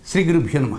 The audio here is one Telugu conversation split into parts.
శ్రీ గురుభ్యో నమ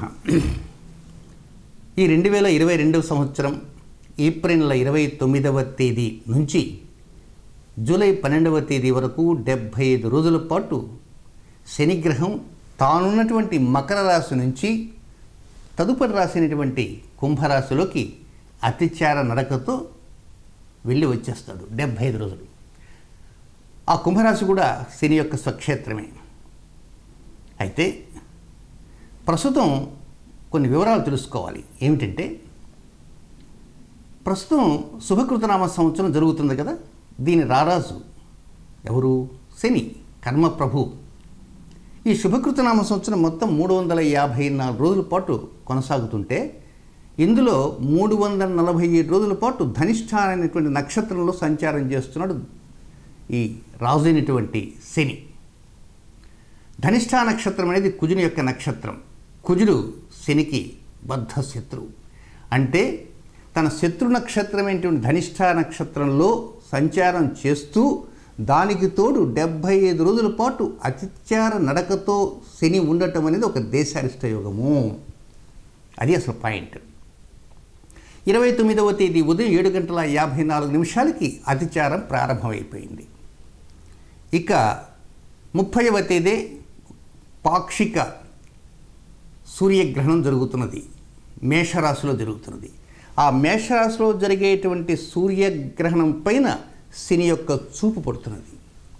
ఈ రెండు వేల ఇరవై రెండవ సంవత్సరం ఏప్రిల్ నెల ఇరవై తొమ్మిదవ తేదీ నుంచి జూలై పన్నెండవ తేదీ వరకు డెబ్భై ఐదు రోజుల పాటు శనిగ్రహం తానున్నటువంటి మకర రాశి నుంచి తదుపరి రాసినటువంటి కుంభరాశిలోకి అతిచార నడకతో వెళ్ళి వచ్చేస్తాడు డెబ్భై ఐదు రోజులు ఆ కుంభరాశి కూడా శని యొక్క స్వక్షేత్రమే అయితే ప్రస్తుతం కొన్ని వివరాలు తెలుసుకోవాలి ఏమిటంటే ప్రస్తుతం శుభకృతనామ సంవత్సరం జరుగుతుంది కదా దీని రారాజు ఎవరు శని కర్మప్రభు ఈ శుభకృతనామ సంవత్సరం మొత్తం మూడు వందల యాభై నాలుగు రోజుల పాటు కొనసాగుతుంటే ఇందులో మూడు వందల నలభై ఏడు రోజుల పాటు ధనిష్ఠ అనేటువంటి నక్షత్రంలో సంచారం చేస్తున్నాడు ఈ రాజు అయినటువంటి శని ధనిష్ఠ నక్షత్రం అనేది కుజుని యొక్క నక్షత్రం కుజుడు శనికి బద్ధ శత్రువు అంటే తన శత్రు నక్షత్రమైనటువంటి ధనిష్ఠ నక్షత్రంలో సంచారం చేస్తూ దానికి తోడు డెబ్భై ఐదు రోజుల పాటు అతిచార నడకతో శని ఉండటం అనేది ఒక దేశారిష్ట యోగము అది అసలు పాయింట్ ఇరవై తొమ్మిదవ తేదీ ఉదయం ఏడు గంటల యాభై నాలుగు నిమిషాలకి అతిచారం ప్రారంభమైపోయింది ఇక ముప్పైవ తేదీ పాక్షిక సూర్యగ్రహణం జరుగుతున్నది మేషరాశిలో జరుగుతున్నది ఆ మేషరాశిలో జరిగేటువంటి సూర్యగ్రహణం పైన శని యొక్క చూపు పడుతున్నది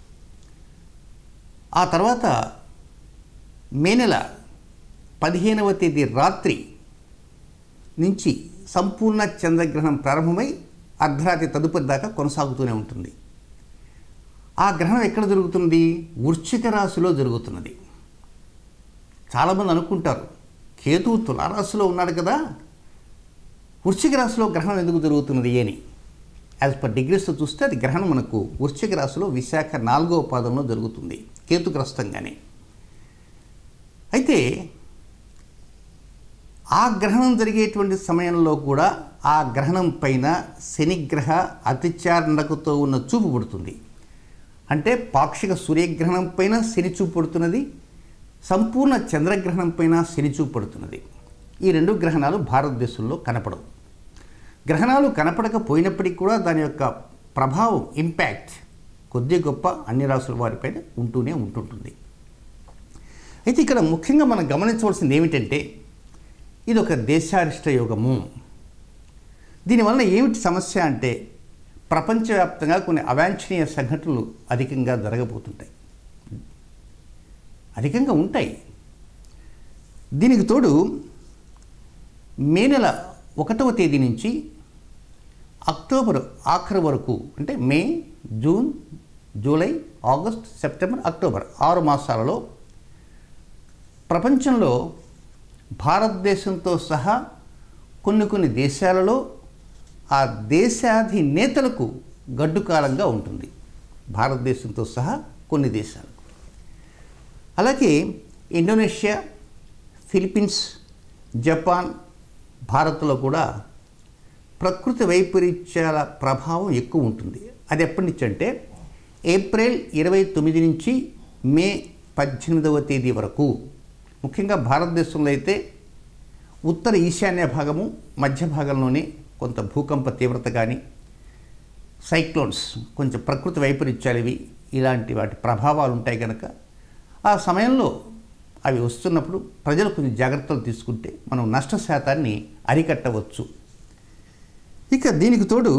ఆ తర్వాత మే నెల పదిహేనవ తేదీ రాత్రి నుంచి సంపూర్ణ చంద్రగ్రహణం ప్రారంభమై అర్ధరాత్రి తదుపరి దాకా కొనసాగుతూనే ఉంటుంది ఆ గ్రహణం ఎక్కడ జరుగుతుంది వృశ్చిక రాశిలో జరుగుతున్నది చాలామంది అనుకుంటారు కేతువు తులారాశిలో ఉన్నాడు కదా వృశ్చిక రాశిలో గ్రహణం ఎందుకు జరుగుతున్నది అని యాజ్ పర్ డిగ్రీస్తో చూస్తే అది గ్రహణం మనకు వృశ్చిక రాశిలో విశాఖ నాలుగవ పాదంలో జరుగుతుంది కేతుగ్రస్తంగానే అయితే ఆ గ్రహణం జరిగేటువంటి సమయంలో కూడా ఆ గ్రహణం పైన శనిగ్రహ అతిచార నడకతో ఉన్న చూపు పడుతుంది అంటే పాక్షిక సూర్యగ్రహణం పైన శని చూపు పడుతున్నది సంపూర్ణ చంద్రగ్రహణం పైన శని చూపు పడుతున్నది ఈ రెండు గ్రహణాలు భారతదేశంలో కనపడవు గ్రహణాలు కనపడకపోయినప్పటికీ కూడా దాని యొక్క ప్రభావం ఇంపాక్ట్ కొద్ది గొప్ప అన్ని రాసుల వారిపైన ఉంటూనే ఉంటుంటుంది అయితే ఇక్కడ ముఖ్యంగా మనం గమనించవలసింది ఏమిటంటే ఇది ఒక దేశారిష్ట యోగము దీనివల్ల ఏమిటి సమస్య అంటే ప్రపంచవ్యాప్తంగా కొన్ని అవాంఛనీయ సంఘటనలు అధికంగా జరగబోతుంటాయి అధికంగా ఉంటాయి దీనికి తోడు మే నెల ఒకటవ తేదీ నుంచి అక్టోబర్ ఆఖరి వరకు అంటే May June July August September October ఆరు మాసాలలో ప్రపంచంలో భారతదేశంతో సహా కొన్ని కొన్ని దేశాలలో ఆ దేశాధినేతలకు గడ్డు కాలంగా ఉంటుంది భారతదేశంతో సహా కొన్ని దేశాలు అలాగే ఇండోనేషియా ఫిలిప్పీన్స్ జపాన్ భారత్లో కూడా ప్రకృతి వైపరీత్యాల ప్రభావం ఎక్కువ ఉంటుంది అది ఎప్పటి నుంచి అంటే ఏప్రిల్ ఇరవై తొమ్మిది నుంచి మే పద్దెనిమిదవ తేదీ వరకు ముఖ్యంగా భారతదేశంలో అయితే ఉత్తర ఈశాన్య భాగము మధ్య భాగంలోనే కొంత భూకంప తీవ్రత కానీ సైక్లోన్స్ కొంచెం ప్రకృతి వైపరీత్యాలు ఇవి ఇలాంటి వాటి ప్రభావాలు ఉంటాయి కనుక ఆ సమయంలో అవి వస్తున్నప్పుడు ప్రజలు కొన్ని జాగ్రత్తలు తీసుకుంటే మనం నష్ట శాతాన్ని అరికట్టవచ్చు ఇక దీనికి తోడు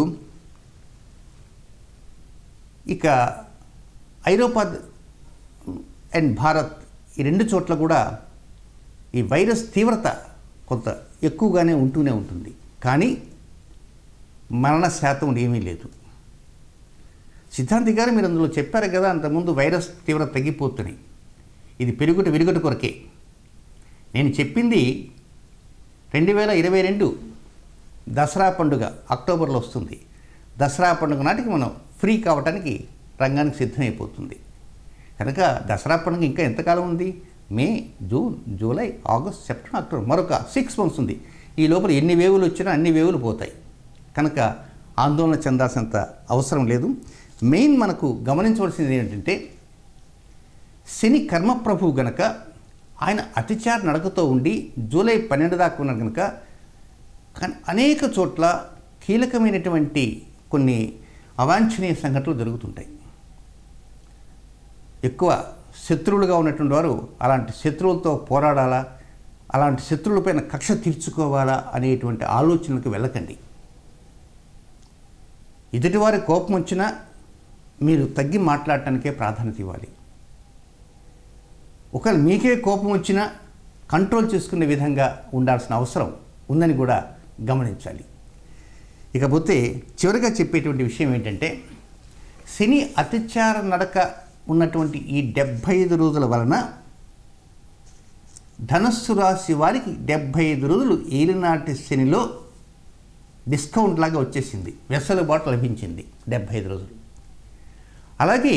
ఇక ఐరోపా అండ్ భారత్ ఈ రెండు చోట్ల కూడా ఈ వైరస్ తీవ్రత కొంత ఎక్కువగానే ఉంటూనే ఉంటుంది కానీ మరణ శాతం ఏమీ లేదు సిద్ధాంతి గారు మీరు అందులో చెప్పారు కదా అంతకుముందు వైరస్ తీవ్రత తగ్గిపోతున్నాయి ఇది పెరుగుట విరుగుట కొరకే నేను చెప్పింది రెండు వేల ఇరవై రెండు దసరా పండుగ అక్టోబర్లో వస్తుంది దసరా పండుగ నాటికి మనం ఫ్రీ కావడానికి రంగానికి సిద్ధమైపోతుంది కనుక దసరా పండుగ ఇంకా ఎంతకాలం ఉంది May June July August September October మరొక సిక్స్ మంత్స్ ఉంది ఈ లోపల ఎన్ని వేవులు వచ్చినా అన్ని వేవులు పోతాయి కనుక ఆందోళన చెందాల్సినంత అవసరం లేదు మెయిన్ మనకు గమనించవలసింది ఏంటంటే శని కర్మప్రభువు గనక ఆయన అతిచార నడకతో ఉండి జూలై పన్నెండు దాకా ఉన్న కనుక కానీ అనేక చోట్ల కీలకమైనటువంటి కొన్ని అవాంఛనీయ సంఘటనలు జరుగుతుంటాయి ఎక్కువ శత్రువులుగా ఉన్నటువంటి వారు అలాంటి శత్రువులతో పోరాడాలా అలాంటి శత్రువులపైన కక్ష తీర్చుకోవాలా అనేటువంటి ఆలోచనలకు వెళ్ళకండి ఎదుటివారి కోపం వచ్చినా మీరు తగ్గి మాట్లాడటానికే ప్రాధాన్యత ఇవ్వాలి ఒకవేళ మీకే కోపం వచ్చినా కంట్రోల్ చేసుకునే విధంగా ఉండాల్సిన అవసరం ఉందని కూడా గమనించాలి ఇకపోతే చివరిగా చెప్పేటువంటి విషయం ఏంటంటే శని అతిచార నడక ఉన్నటువంటి ఈ డెబ్భై ఐదు రోజుల వలన ధనస్సు రాశి వారికి డెబ్భై ఐదు రోజులు ఏలినాటి శనిలో డిస్కౌంట్ లాగా వచ్చేసింది వెసలుబాటు లభించింది డెబ్భై ఐదు రోజులు అలాగే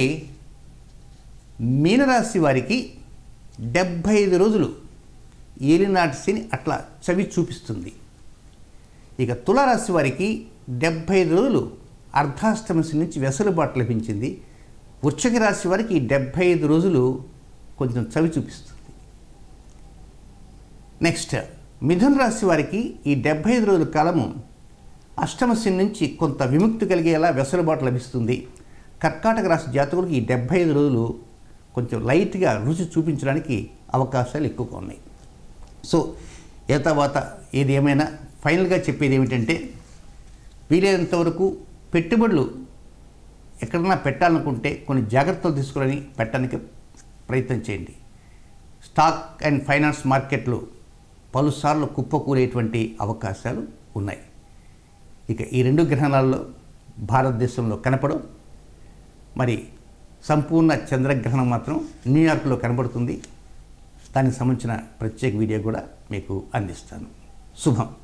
మీనరాశి వారికి డెబ్భై ఐదు రోజులు ఏలినాటి శని అట్లా చవి చూపిస్తుంది ఇక తులారాశి వారికి డెబ్భై ఐదు రోజులు అర్ధాష్టమ శని నుంచి వెసులుబాటు లభించింది వృశ్చిక రాశి వారికి డెబ్భై ఐదు రోజులు కొంచెం చవి చూపిస్తుంది నెక్స్ట్ మిథున రాశి వారికి ఈ డెబ్భై ఐదు రోజుల కాలము అష్టమ శని నుంచి కొంత విముక్తి కలిగేలా వెసులుబాటు లభిస్తుంది కర్కాటక రాశి జాతకులకు ఈ డెబ్భై ఐదు రోజులు కొంచెం లైట్గా రుచి చూపించడానికి అవకాశాలు ఎక్కువగా ఉన్నాయి సో ఏ తర్వాత ఏది ఏమైనా ఫైనల్గా చెప్పేది ఏమిటంటే వీలైనంత వరకు పెట్టుబడులు ఎక్కడన్నా పెట్టాలనుకుంటే కొన్ని జాగ్రత్తలు తీసుకుని పెట్టడానికి ప్రయత్నం చేయండి స్టాక్ అండ్ ఫైనాన్స్ మార్కెట్లు పలుసార్లు కుప్పకూలేటువంటి అవకాశాలు ఉన్నాయి ఇక ఈ రెండు గ్రహణాల్లో భారతదేశంలో కనపడం మరి సంపూర్ణ చంద్రగ్రహణం మాత్రం న్యూయార్క్లో కనబడుతుంది దానికి సంబంధించిన ప్రత్యేక వీడియో కూడా మీకు అందిస్తాను శుభం